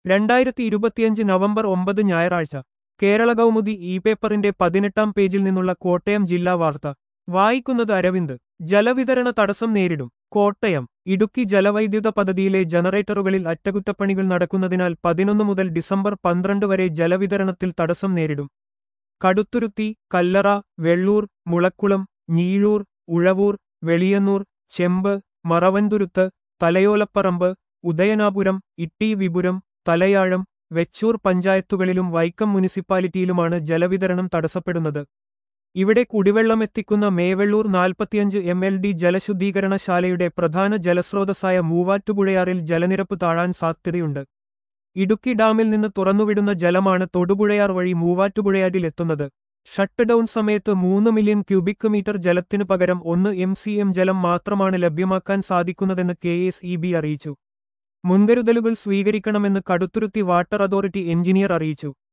രണ്ടായിരത്തി ഇരുപത്തിയഞ്ച് നവംബർ ഒമ്പത് ഞായറാഴ്ച കേരള കൗമുദി ഇ പേപ്പറിന്റെ പതിനെട്ടാം പേജിൽ നിന്നുള്ള കോട്ടയം ജില്ലാ വാർത്ത വായിക്കുന്നത് അരവിന്ദ് ജലവിതരണ തടസ്സം നേരിടും കോട്ടയം ഇടുക്കി ജലവൈദ്യുത പദ്ധതിയിലെ ജനറേറ്ററുകളിൽ അറ്റകുറ്റപ്പണികൾ നടക്കുന്നതിനാൽ പതിനൊന്ന് മുതൽ ഡിസംബർ പന്ത്രണ്ട് വരെ ജലവിതരണത്തിൽ തടസ്സം നേരിടും കടുത്തുരുത്തി കല്ലറ വെള്ളൂർ മുളക്കുളം ഞീഴൂർ ഉഴവൂർ വെളിയന്നൂർ ചെമ്പ് മറവൻതുരുത്ത് തലയോലപ്പറമ്പ് ഉദയനാപുരം ഇട്ടി വിപുരം തലയാഴം വെച്ചൂർ പഞ്ചായത്തുകളിലും വൈക്കം മുനിസിപ്പാലിറ്റിയിലുമാണ് ജലവിതരണം തടസ്സപ്പെടുന്നത് ഇവിടെ കുടിവെള്ളം എത്തിക്കുന്ന മേവെള്ളൂർ നാൽപ്പത്തിയഞ്ച് എം എൽ ഡി ജലശുദ്ധീകരണശാലയുടെ പ്രധാന ജലസ്രോതസ്സായ മൂവാറ്റുപുഴയാറിൽ ജലനിരപ്പ് താഴാൻ സാധ്യതയുണ്ട് ഇടുക്കി ഡാമിൽ നിന്ന് തുറന്നുവിടുന്ന ജലമാണ് തൊടുപുഴയാർ വഴി മൂവാറ്റുപുഴയാറിൽ എത്തുന്നത് ഷട്ട് ഡൌൺ സമയത്ത് മൂന്ന് മില്യൺ ക്യൂബിക് മീറ്റർ ജലത്തിനു പകരം ഒന്ന് എം സി എം ജലം മാത്രമാണ് ലഭ്യമാക്കാൻ സാധിക്കുന്നതെന്ന് കെ എസ് ഇ ബി അറിയിച്ചു മുൻകരുതലുകൾ സ്വീകരിക്കണമെന്ന് കടുത്തുരുത്തി വാട്ടർ അതോറിറ്റി എഞ്ചിനീയർ അറിയിച്ചു